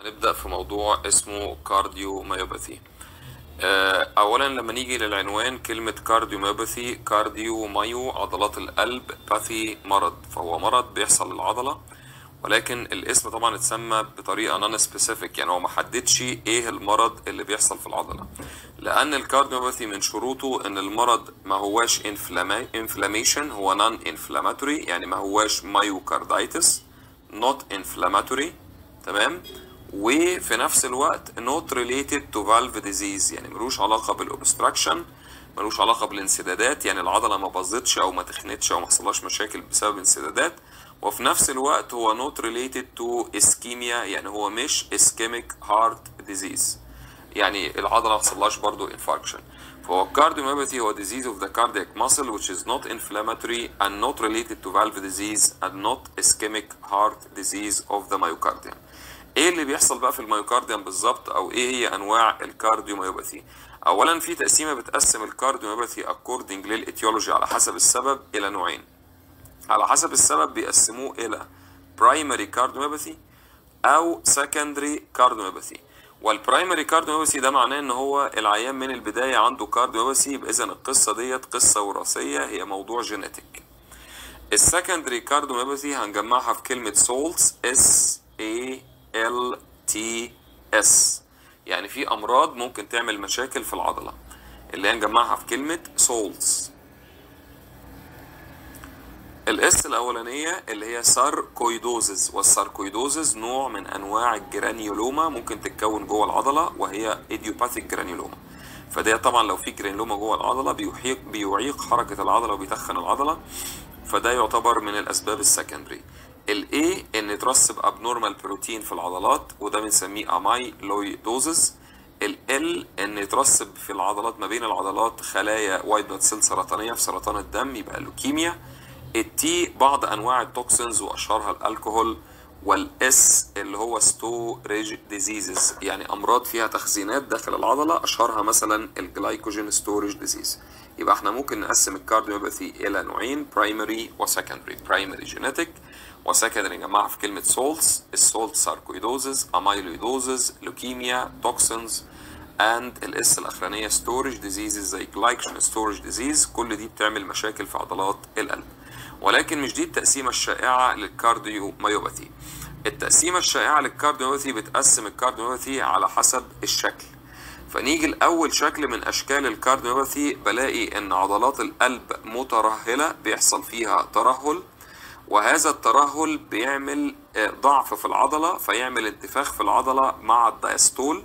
هنبدأ في موضوع اسمه كارديو مايوباثي أولا لما نيجي للعنوان كلمة كارديو مايوباثي كارديو مايو عضلات القلب باثي مرض فهو مرض بيحصل للعضلة ولكن الاسم طبعا اتسمى بطريقة نون سبيسيفيك يعني هو ما حددش ايه المرض اللي بيحصل في العضلة لأن الكارديوميوباثي من شروطه إن المرض ما هواش انفلاميشن هو نون انفلاماتوري يعني ما هواش مايوكاردايتس not inflammatory تمام وفي نفس الوقت not related to valve disease يعني ملوش علاقة بالاوبستراكشن ملوش علاقة بالانسدادات يعني العضلة ما باظتش أو ما تخنتش أو ما حصلهاش مشاكل بسبب انسدادات وفي نفس الوقت هو not related to ischemia يعني هو مش ischemic heart disease يعني العضلة ما حصلهاش برضه infarction فهو cardiomyopathy هو disease of the cardiac muscle which is not inflammatory and not related to valve disease and not ischemic heart disease of the myocardium ايه اللي بيحصل بقى في الميوكارديوم بالظبط او ايه هي انواع الكارديوميوباثي اولا في تقسيمه بتقسم الكارديوميوباثي according للاتيولوجي على حسب السبب الى نوعين على حسب السبب بيقسموه الى primary cardiomyopathy او secondary cardiomyopathy والبرايمري كارديوميوباثي ده معناه ان هو العيان من البدايه عنده كارديوميوباثي يبقى اذا القصه ديت قصه وراثيه هي موضوع جينيتك السكندري كارديوميوباثي هنجمعها في كلمه سولتس اس اي ال تي اس يعني في امراض ممكن تعمل مشاكل في العضله اللي هنجمعها في كلمه سولتس الاس الاولانيه اللي هي ساركويدوزز والساركويدوزز نوع من انواع الجرانيولوما ممكن تتكون جوه العضله وهي ايديوباثيك جرانيولوما فده طبعا لو في جرانيولوما جوه العضله بيحيق بيعيق حركه العضله وبيتخن العضله فده يعتبر من الاسباب السكندري الاي ان يترسب ابنورمال بروتين في العضلات وده بنسميه امايلويدوزز ال ان يترسب في العضلات ما بين العضلات خلايا وايت بلاد سيل سرطانيه في سرطان الدم يبقى لوكيميا التي بعض انواع التوكسينز واشهرها الكحول والاس اللي هو ستوريج ديزيزز يعني امراض فيها تخزينات داخل العضله اشهرها مثلا الجلايكوجين ستوريج ديزيز يبقى احنا ممكن نقسم الكارديوميوباثي الى نوعين برايمري وسكندري برايمري جينيتك وسكندري نجمعها في كلمه سولتس السولت ساركويدوزز امايلويدوزز لوكيميا توكسينز اند الاس الاخرانيه ستوريج ديزيزز زي جلايكوجين ستوريج ديزيز كل دي بتعمل مشاكل في عضلات القلب ولكن مش دي التقسيمة الشائعة للكارديوميوباثي التقسيمة الشائعة للكارديوميوباثي بتقسم الكارديوميوباثي على حسب الشكل فنيجي لأول شكل من أشكال الكارديوميوباثي بلاقي إن عضلات القلب مترهلة بيحصل فيها ترهل وهذا الترهل بيعمل ضعف في العضلة فيعمل انتفاخ في العضلة مع الدايستول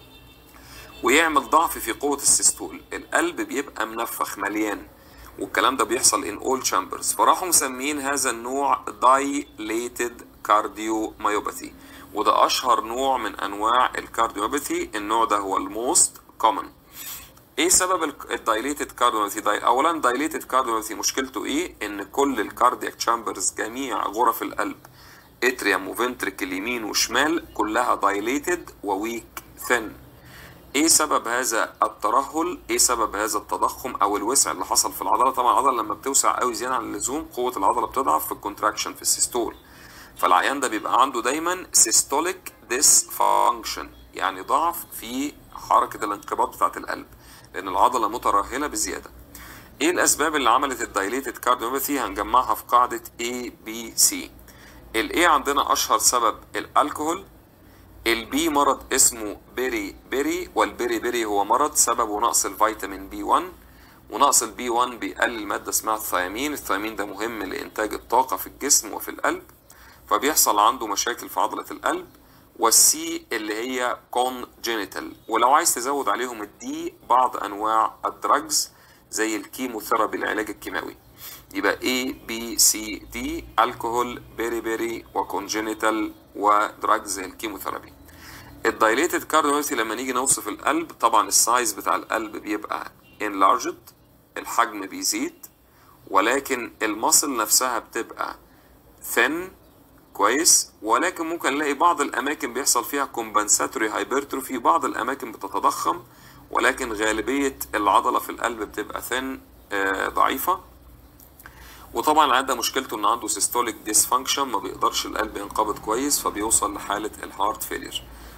ويعمل ضعف في قوة السيستول القلب بيبقى منفخ مليان والكلام ده بيحصل in all chambers فراحوا مسمين هذا النوع dilated cardiomyopathy وده أشهر نوع من أنواع الكارديوميوباثي النوع ده هو الموست common ايه سبب الدايليتد كارديوميوباثي اولا دايليتد كارديوميوباثي مشكلته ايه ان كل الكاردياك تشامبرز جميع غرف القلب اتريوم وفنتريكل يمين وشمال كلها دايليتد وويك ثين ايه سبب هذا الترهل ايه سبب هذا التضخم او الوسع اللي حصل في العضله طبعا العضله لما بتوسع قوي زياده عن اللزوم قوه العضله بتضعف في الكونتراكشن في السيستول فالعيان ده بيبقى عنده دايما سيستوليك ديسفانكشن يعني ضعف في حركه الانقباض بتاعه القلب لان العضله مترهله بزياده ايه الاسباب اللي عملت الدايليتد كارديوميوباثي هنجمعها في قاعده A B C الاي عندنا اشهر سبب الالكوهول البي مرض اسمه بيري بيري والبيري بيري هو مرض سببه نقص الفيتامين بي 1 ونقص البي 1 بيقلل ماده اسمها الثيامين الثيامين ده مهم لانتاج الطاقه في الجسم وفي القلب فبيحصل عنده مشاكل في عضله القلب والسي اللي هي كونجينيتال ولو عايز تزود عليهم الدي بعض انواع الدراجز زي الكيموثيرابي العلاج الكيماوي يبقى A B C D الكحول بيري بيري وكونجينيتال ودراجز الكيموثيرابي الدايليتد كارديوميوباثي لما نيجي نوصف القلب طبعا السايز بتاع القلب بيبقى enlarged الحجم بيزيد ولكن المصل نفسها بتبقى thin كويس ولكن ممكن نلاقي بعض الاماكن بيحصل فيها كومبنساتوري هايبرتروفي بعض الاماكن بتتضخم ولكن غالبيه العضله في القلب بتبقى ثن ضعيفه وطبعا العيان ده مشكلته ان عنده سيستوليك ديسفانكشن ما بيقدرش القلب ينقبض كويس فبيوصل لحاله الهارت فيلير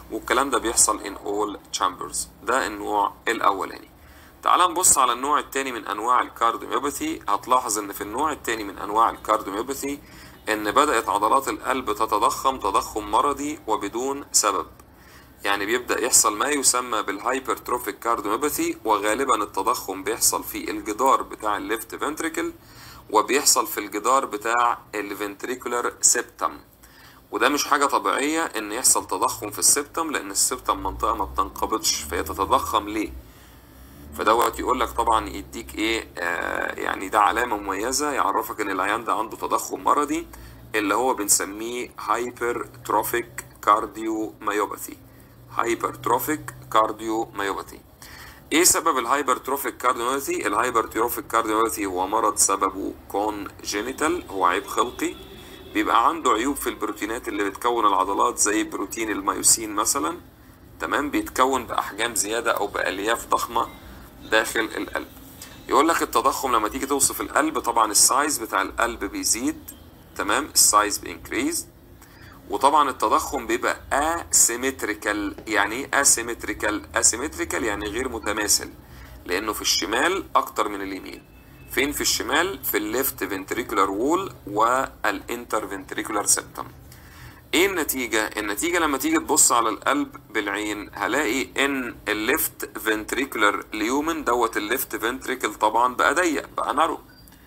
والكلام ده بيحصل in all chambers ده النوع الاولاني تعال نبص على النوع الثاني من انواع الكارديوميوباثي هتلاحظ ان في النوع الثاني من انواع الكارديوميوباثي ان بدأت عضلات القلب تتضخم تضخم مرضي وبدون سبب يعني بيبدأ يحصل ما يسمى بالهايبرتروفيك كارديوميوباثي وغالبا التضخم بيحصل في الجدار بتاع الليفت فنتريكل وبيحصل في الجدار بتاع الفنتريكولار سيبتم وده مش حاجة طبيعية ان يحصل تضخم في السبتم لان السبتم منطقة ما بتنقبضش فهي تتضخم ليه فدوت يقول لك طبعا يديك ايه آه يعني ده علامة مميزة يعرفك ان العيان ده عنده تضخم مرضي اللي هو بنسميه هايبرتروفيك كارديو مايوباثي هايبرتروفيك كارديو مايوباثي ايه سبب الهايبرتروفيك كارديوميوباثي الهايبرتروفيك كارديوميوباثي هو مرض سببه كونجينيتال هو عيب خلقي بيبقى عنده عيوب في البروتينات اللي بتكون العضلات زي بروتين الميوسين مثلا تمام بيتكون باحجام زياده او بالياف ضخمه داخل القلب يقول لك التضخم لما تيجي توصف القلب طبعا السايز بتاع القلب بيزيد تمام السايز بينكريز وطبعا التضخم بيبقى اسيمتريكال يعني ايه اسيمتريكال اسيمتريكال يعني غير متماثل لانه في الشمال اكتر من اليمين فين في الشمال في الليفت فنتريكولار وول والانتر فنتريكولار سيبتم ايه النتيجة؟ النتيجة لما تيجي تبص على القلب بالعين هلاقي ان الليفت فنتريكولار ليومن دوت الليفت فنتريكل طبعا بقى ضيق بقى نارو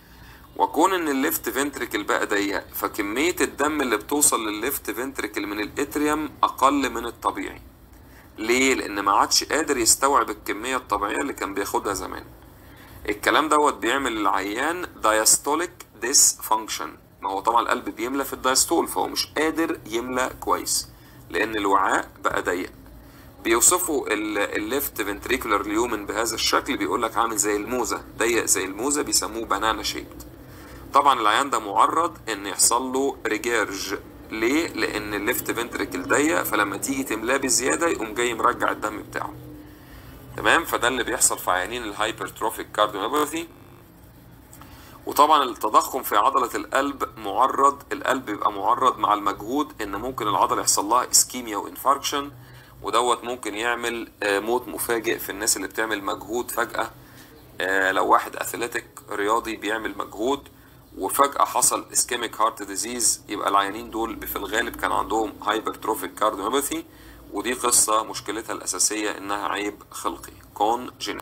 وكون ان الليفت فنتريكل بقى ضيق فكمية الدم اللي بتوصل للليفت فنتريكل من الاتريوم اقل من الطبيعي ليه؟ لان ما عادش قادر يستوعب الكمية الطبيعية اللي كان بياخدها زمان الكلام دوت بيعمل للعيان دايستوليك ديس فانكشن ما هو طبعا القلب بيملى في الدايستول فهو مش قادر يملى كويس لان الوعاء بقى ضيق بيوصفوا الليفت فنتريكولار ليومن بهذا الشكل بيقول لك عامل زي الموزه ضيق زي الموزه بيسموه بنانا شيبد طبعا العيان ده معرض ان يحصل له ريجيرج ليه لان الليفت فنتريكل ضيق فلما تيجي تملاه بزياده يقوم جاي مرجع الدم بتاعه تمام فده اللي بيحصل في عيانين الهايبرتروفيك كارديوميوباثي وطبعا التضخم في عضلة القلب معرض القلب بيبقى معرض مع المجهود ان ممكن العضلة يحصل لها اسكيميا وانفاركشن ودوت ممكن يعمل موت مفاجئ في الناس اللي بتعمل مجهود فجأة لو واحد اثليتيك رياضي بيعمل مجهود وفجأة حصل اسكيميك هارت ديزيز يبقى العيانين دول في الغالب كان عندهم هايبرتروفيك كارديوميوباثي ودي قصة مشكلتها الأساسية إنها عيب خلقي كونجينيتال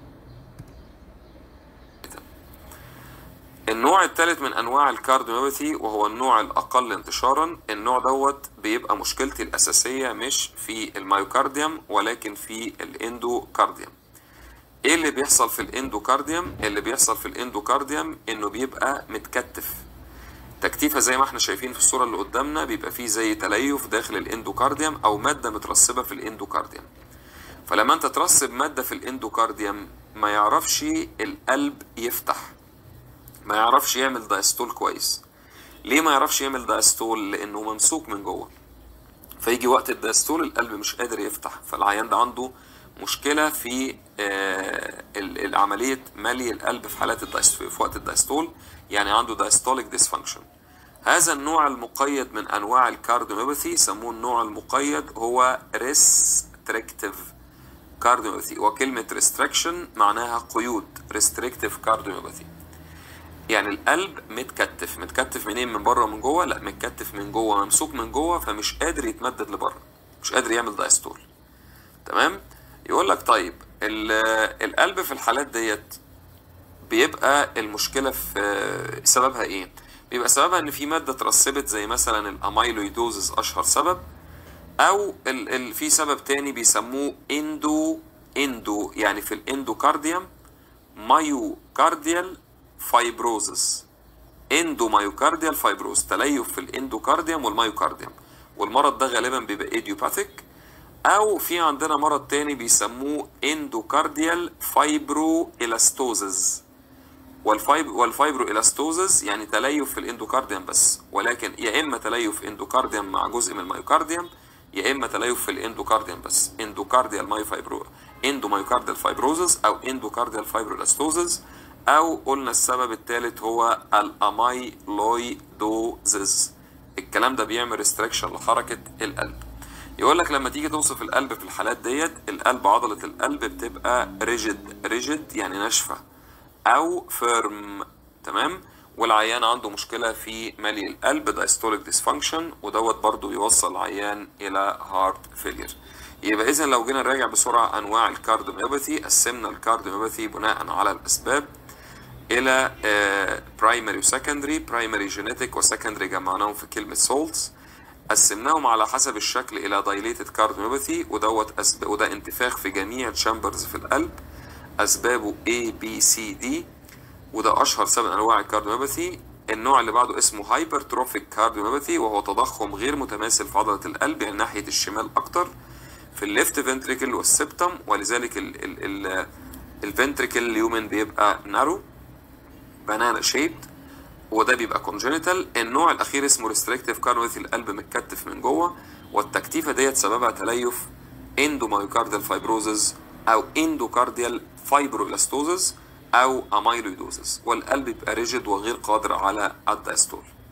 النوع الثالث من انواع الكارديوميوباثي وهو النوع الاقل انتشارا النوع دوت بيبقى مشكلتي الاساسيه مش في الميوكارديوم ولكن في الاندوكارديوم ايه اللي بيحصل في الاندوكارديوم اللي بيحصل في الاندوكارديوم انه بيبقى متكتف تكتيفه زي ما احنا شايفين في الصوره اللي قدامنا بيبقى فيه زي تليف داخل الاندوكارديوم او ماده مترسبه في الاندوكارديوم فلما انت ترسب ماده في الاندوكارديوم ما يعرفش القلب يفتح ما يعرفش يعمل دايستول كويس ليه ما يعرفش يعمل دايستول لانه ممسوك من جوه فيجي وقت الدايستول القلب مش قادر يفتح فالعيان ده عنده مشكله في آه عمليه ملي القلب في حالات الدايستول في وقت الدايستول يعني عنده دايستوليك ديسفانكشن هذا النوع المقيد من انواع الكارديوميوباثي يسموه النوع المقيد هو ريستريكتيف كارديوميوباثي وكلمه ريستريكشن معناها قيود ريستريكتيف كارديوميوباثي يعني القلب متكتف متكتف منين من بره ومن جوه لا متكتف من جوه ممسوك من جوه فمش قادر يتمدد لبره مش قادر يعمل دايستول تمام يقول لك طيب القلب في الحالات ديت بيبقى المشكله في سببها ايه بيبقى سببها ان في ماده اترسبت زي مثلا الاميلويدوزز اشهر سبب او ال ال في سبب تاني بيسموه اندو اندو يعني في الاندوكارديوم مايوكارديال فايبروزس اندومايوكارديال فايبروز تليف في الاندوكارديوم والمايوكارديوم والمرض ده غالبا بيبقى ايديوباثيك او في عندنا مرض تاني بيسموه اندوكارديال فايبرو الاستوزز والفايب والفايبرو الاستوزز يعني تليف في الاندوكارديوم بس ولكن يا اما تليف اندوكارديوم مع جزء من المايوكارديوم يا اما تليف في الاندوكارديوم بس اندوكارديال مايوفايبرو اندومايوكارديال فايبروزس او اندوكارديال فايبرو الاستوزز او قلنا السبب الثالث هو الاميلويدوزز الكلام ده بيعمل ريستريكشن لحركه القلب يقول لك لما تيجي توصف القلب في الحالات ديت القلب عضلة القلب بتبقى ريجيد ريجيد يعني ناشفة أو فيرم تمام والعيان عنده مشكلة في ملء القلب دايستوليك ديسفانكشن ودوت برضو يوصل العيان إلى هارت فيلير يبقى إذا لو جينا نراجع بسرعة أنواع الكارديوميوباثي قسمنا الكارديوميوباثي بناء على الأسباب إلى برايمري وسكندري برايمري جينيتك وسكندري جمعناهم في كلمة سولتس قسمناهم على حسب الشكل الى دايليتد كارديوميوباثي ودوت أسب... وده انتفاخ في جميع الشامبرز في القلب اسبابه A B C D وده اشهر سبب انواع الكارديوميوباثي النوع اللي بعده اسمه هايبرتروفيك كارديوميوباثي وهو تضخم غير متماثل في عضله القلب يعني ناحيه الشمال اكتر في الليفت فنتريكل والسبتم ولذلك ال ال ال الفنتريكل اليومن بيبقى نارو بنانا شيبد وده بيبقى كونجنتال النوع الاخير اسمه ريستريكتيف كارديوميوباثي القلب متكتف من جوه والتكتيفه ديت سببها تليف اندومايوكارديال فايبروزز او اندوكارديال فايبرولاستوزز او اميلويدوزز والقلب بيبقى ريجيد وغير قادر على الدايستول